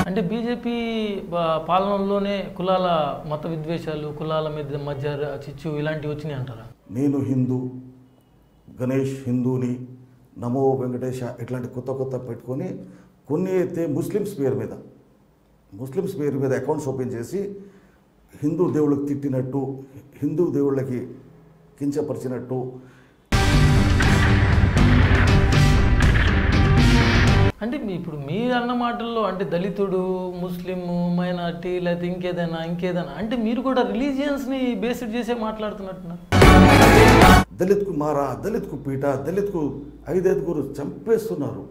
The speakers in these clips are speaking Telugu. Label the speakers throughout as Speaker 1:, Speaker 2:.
Speaker 1: అంటే బీజేపీ పా- పాలనలోనే కులాల మత విద్వేషాలు కులాల మీద మధ్య చిచ్చు ఇలాంటివి వచ్చినాయి అంటారా
Speaker 2: నేను హిందూ గణేష్ హిందూని నమో వెంకటేశ ఇట్లాంటి కొత్త కొత్త పెట్టుకొని కొన్ని అయితే ముస్లిమ్స్ పేరు మీద ముస్లిమ్స్ పేరు మీద అకౌంట్స్ ఓపెన్ చేసి హిందూ దేవుళ్ళకి తిట్టినట్టు హిందూ దేవుళ్ళకి కించపరిచినట్టు
Speaker 1: అంటే మీ ఇప్పుడు మీ అన్న మాటల్లో అంటే దళితుడు ముస్లిం మైనార్టీ లేకపోతే ఇంకేదైనా ఇంకేదైనా అంటే మీరు కూడా రిలీజియన్స్ని బేస్డ్ చేసే మాట్లాడుతున్నట్టున్నారు
Speaker 2: దళిత్కు మారా దళిత్కు పీట దళిత్కు ఐదైదుగురు చంపేస్తున్నారు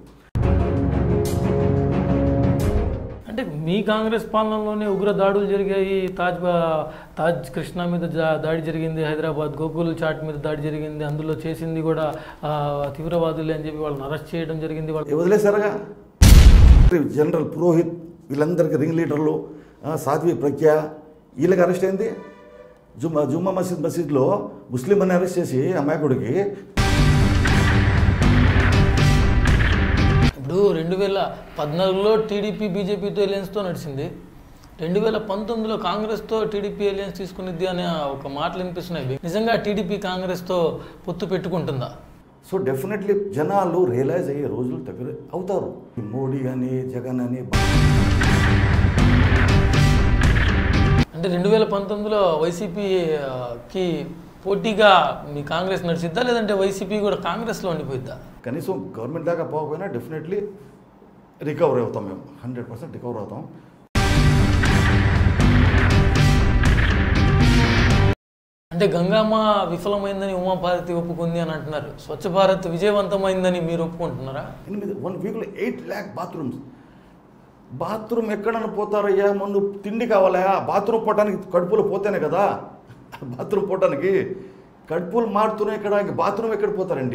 Speaker 1: అంటే మీ కాంగ్రెస్ పాలనలోనే ఉగ్ర దాడులు జరిగాయి తాజ్ బా- తాజ్ కృష్ణ మీద జా- దాడి జరిగింది హైదరాబాద్ గోకుల్ చాట్ మీద దాడి జరిగింది అందులో చేసింది కూడా ఆ, తీవ్రవాదులే అని చెప్పి వాళ్ళని అరెస్ట్ చేయడం జరిగింది వాళ్ళు
Speaker 2: ఏ వదిలేశారుగా జనరల్ పురోహిత్ వీళ్ళందరికీ రింగ్ లీడర్లు ఆ, సాధ్వి ప్రజ్ఞ వీళ్ళకి అరెస్ట్ అయింది జుమ్మా జుమ్మా మసీద్ మసీద్లో ముస్లిం అని అరెస్ట్ చేసి అమాయకుడికి
Speaker 1: ఇప్పుడు రెండు వేల పద్నాలుగులో టీడీపీ బీజేపీతో ఎలియన్స్తో నడిచింది రెండు వేల పంతొమ్మిదిలో కాంగ్రెస్తో టీడీపీ ఎలియన్స్ తీసుకునిద్ది అనే ఒక మాటలు వినిపిస్తున్నాయి నిజంగా టీడీపీ కాంగ్రెస్తో పొత్తు పెట్టుకుంటుందా
Speaker 2: సో డెఫినెట్లీ జనాలు రియలైజ్ అయ్యే రోజులు దగ్గర అవుతారు ఈ మోడీ అని జగన్ అని
Speaker 1: అంటే రెండు వేల పంతొమ్మిదిలో వైసీపీకి పోటీగా మీ కాంగ్రెస్ నడిచిద్దా లేదంటే వైసీపీ కూడా కాంగ్రెస్లో ఉండిపోయిద్దా
Speaker 2: కనీసం గవర్నమెంట్ దాకా పోకపోయినా డెఫినెట్లీ రికవర్ అవుతాం మేము హండ్రెడ్ పర్సెంట్ రికవర్ అవుతాం
Speaker 1: అంటే గంగమ్మ విఫలమైందని ఉమాభారతి ఒప్పుకుంది అని అంటున్నారు స్వచ్ఛ భారత్ విజయవంతమైందని మీరు ఒప్పుకుంటున్నారా
Speaker 2: ఎనిమిది వన్ వీక్లో ఎయిట్ ల్యాక్ బాత్రూమ్స్ బాత్రూమ్ ఎక్కడన్నా పోతారయ్యా ముందు తిండి కావాలా బాత్రూమ్ పోవటానికి కడుపులో పోతేనే కదా బాత్రూమ్ పోవటానికి కడుపులు మారుతున్నాయి ఇక్కడ ఇంక బాత్రూమ్ ఎక్కడ పోతారండి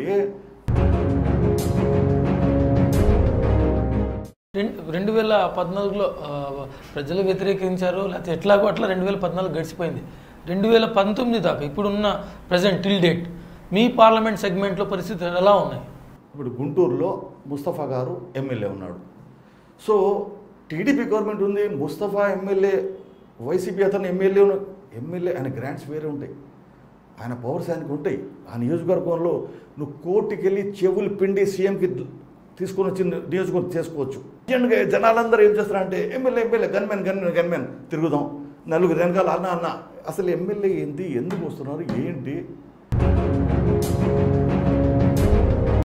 Speaker 1: రెండు రెండు వేల పద్నాలుగులో ఆ, ప్రజలు వ్యతిరేకించారు లేకపోతే ఎట్లాగో అట్లా రెండు వేల పద్నాలుగు గడిచిపోయింది రెండు వేల పంతొమ్మిది దాకా ఇప్పుడున్న ప్రజెంట్ టిల్ డేట్ మీ పార్లమెంట్ సెగ్మెంట్లో పరిస్థితులు ఎలా ఉన్నాయి
Speaker 2: ఇప్పుడు గుంటూరులో ముస్తఫా గారు ఎమ్మెల్యే ఉన్నాడు సో టీడీపీ గవర్నమెంట్ ఉంది ముస్తఫా ఎమ్మెల్యే వైసీపీ అతను ఎమ్మెల్యే ఉన్న- ఎమ్మెల్యే ఆయన గ్రాంట్స్ వేరే ఉంటాయి ఆయన పవర్స్ ఆయనకు ఉంటాయి ఆ నియోజకవర్గంలో నువ్వు కోర్టుకి వెళ్ళి చెవులు పిండి సీఎంకి తీసుకొని వచ్చి నియోజకవర్గం చేసుకోవచ్చు జనగా జనాలందరూ ఏం చేస్తారంటే MLA MLA gunmen gunmen gunmen తిరుగుదాం నలుగురు వెనకాల అన్న అన్న అసలు ఎమ్మెల్యే ఏంటి ఎందుకు వస్తున్నారు ఏంటి